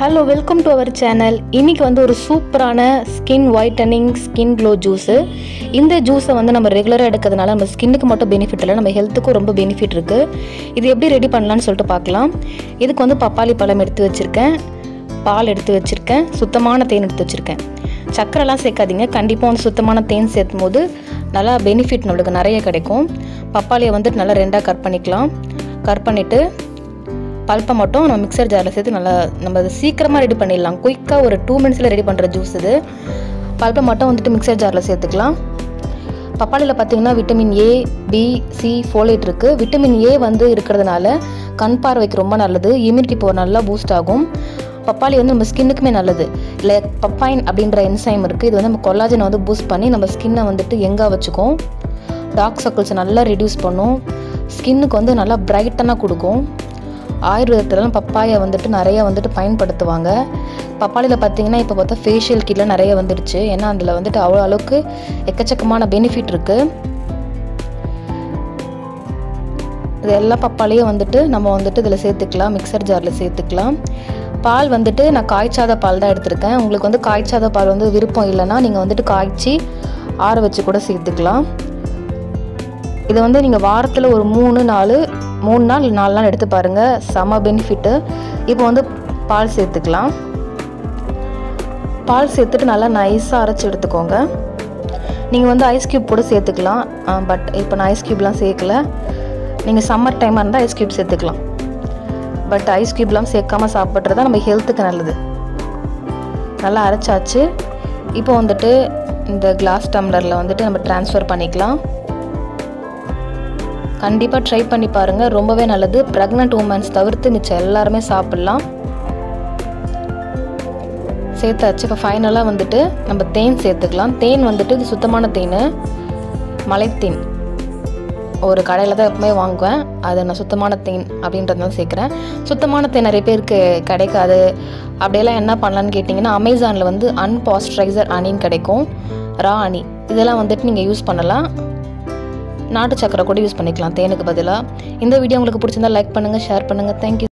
hello welcome to our channel இன்னைக்கு வந்து ஒரு சூப்பரான skin whitening skin glow juice இந்த ஜூஸை வந்து நம்ம ரெகுலராக எடுக்கிறதுனால நம்ம ஸ்கின்னுக்கு மட்டும் பெனிஃபிட் இல்லை நம்ம ஹெல்த்துக்கும் ரொம்ப பெனிஃபிட் இருக்குது இது எப்படி ரெடி பண்ணலான்னு சொல்லிட்டு பார்க்கலாம் இதுக்கு வந்து பப்பாளி பழம் எடுத்து வச்சுருக்கேன் பால் எடுத்து வச்சுருக்கேன் சுத்தமான தேன் எடுத்து வச்சுருக்கேன் சக்கரைலாம் சேர்க்காதீங்க கண்டிப்பாக வந்து சுத்தமான தேன் சேர்த்தும் போது நல்லா பெனிஃபிட் நம்மளுக்கு நிறைய கிடைக்கும் பப்பாளியை வந்துட்டு நல்லா ரெண்டாக கட் பண்ணிக்கலாம் கட் பண்ணிவிட்டு பல்ப்பை மட்டும் நம்ம மிக்சர் ஜாரில் சேர்த்து நல்லா நம்ம அது சீக்கிரமாக ரெடி பண்ணிடலாம் குயிக்காக ஒரு டூ மினிட்ஸில் ரெடி பண்ணுற ஜூஸ் இது பல்ப்பை மட்டும் வந்துட்டு மிக்சர் ஜாரில் சேர்த்துக்கலாம் பப்பாளியில் பார்த்தீங்கன்னா vitamin A B C folate இருக்குது விட்டமின் ஏ வந்து இருக்கிறதுனால கண் பார்வைக்கு ரொம்ப நல்லது இம்யூனிட்டி பவர் நல்லா பூஸ்ட் ஆகும் பப்பாளி வந்து நம்ம ஸ்கின்னுக்குமே நல்லது இல்லை பப்பாயின் அப்படின்ற என்சைம் இருக்குது இது வந்து நம்ம கொல்லாஜனை வந்து பூஸ்ட் பண்ணி நம்ம ஸ்கின்னை வந்துட்டு எங்காக வச்சுக்கும் டார்க் சர்க்கிள்ஸை நல்லா ரெடியூஸ் பண்ணும் ஸ்கின்னுக்கு வந்து நல்லா பிரைட்டனாக கொடுக்கும் ஆயுர்வேதத்துலலாம் பப்பாயை வந்துட்டு நிறைய வந்துட்டு பயன்படுத்துவாங்க பப்பாளியில் பார்த்தீங்கன்னா இப்போ பார்த்தா ஃபேஷியல் கிட்லாம் நிறைய வந்துடுச்சு ஏன்னா அதில் வந்துட்டு அவ்வளோ அளவுக்கு எக்கச்சக்கமான பெனிஃபிட் இருக்குது இது எல்லா பப்பாளியும் வந்துட்டு நம்ம வந்துட்டு இதில் சேர்த்துக்கலாம் மிக்சர் ஜாரில் சேர்த்துக்கலாம் பால் வந்துட்டு நான் காய்ச்சாத பால் தான் எடுத்திருக்கேன் உங்களுக்கு வந்து காய்ச்சாத பால் வந்து விருப்பம் இல்லைன்னா நீங்கள் வந்துட்டு காய்ச்சி ஆற வச்சு கூட சேர்த்துக்கலாம் இது வந்து நீங்கள் வாரத்தில் ஒரு மூணு நாலு மூணு நாள் இல்லை நாலு நாள் எடுத்து பாருங்கள் செம பெனிஃபிட்டு இப்போ வந்து பால் சேர்த்துக்கலாம் பால் சேர்த்துட்டு நல்லா நைஸாக அரைச்சி எடுத்துக்கோங்க நீங்கள் வந்து ஐஸ் க்யூப் கூட சேர்த்துக்கலாம் பட் இப்போ நான் ஐஸ் க்யூப்லாம் சேர்க்கல நீங்கள் சம்மர் டைமாக இருந்தால் ஐஸ் க்யூப் சேர்த்துக்கலாம் பட் ஐஸ் க்யூப்லாம் சேர்க்காம சாப்பிட்றது தான் நம்ம ஹெல்த்துக்கு நல்லது நல்லா அரைச்சாச்சு இப்போ வந்துட்டு இந்த கிளாஸ் டம்ளரில் வந்துட்டு நம்ம ட்ரான்ஸ்ஃபர் பண்ணிக்கலாம் கண்டிப்பாக ட்ரை பண்ணி பாருங்கள் ரொம்பவே நல்லது ப்ரெக்னென்ட் உமன்ஸ் தவிர்த்து மிச்சம் எல்லாருமே சாப்பிட்லாம் சேர்த்தாச்சு இப்போ ஃபைனலாக வந்துட்டு நம்ம தேன் சேர்த்துக்கலாம் தேன் வந்துட்டு இது சுத்தமான தேன் மலைத்தேன் ஒரு கடையில் தான் எப்பவுமே வாங்குவேன் அது நான் சுத்தமான தேன் அப்படின்றதுனால சேர்க்குறேன் சுத்தமான தேன் நிறைய பேருக்கு கிடைக்காது அப்படியெல்லாம் என்ன பண்ணலான்னு கேட்டிங்கன்னா அமேசானில் வந்து அன்பாஸ்டரைசர் அணின்னு கிடைக்கும் ரா அணி இதெல்லாம் வந்துட்டு நீங்கள் யூஸ் பண்ணலாம் நாட்டு சக்கரை கூட யூஸ் பண்ணிக்கலாம் தேனுக்கு பதிலாக இந்த வீடியோ உங்களுக்கு பிடிச்சிருந்தா லைக் பண்ணுங்கள் ஷேர் பண்ணுங்கள் தேங்க்யூ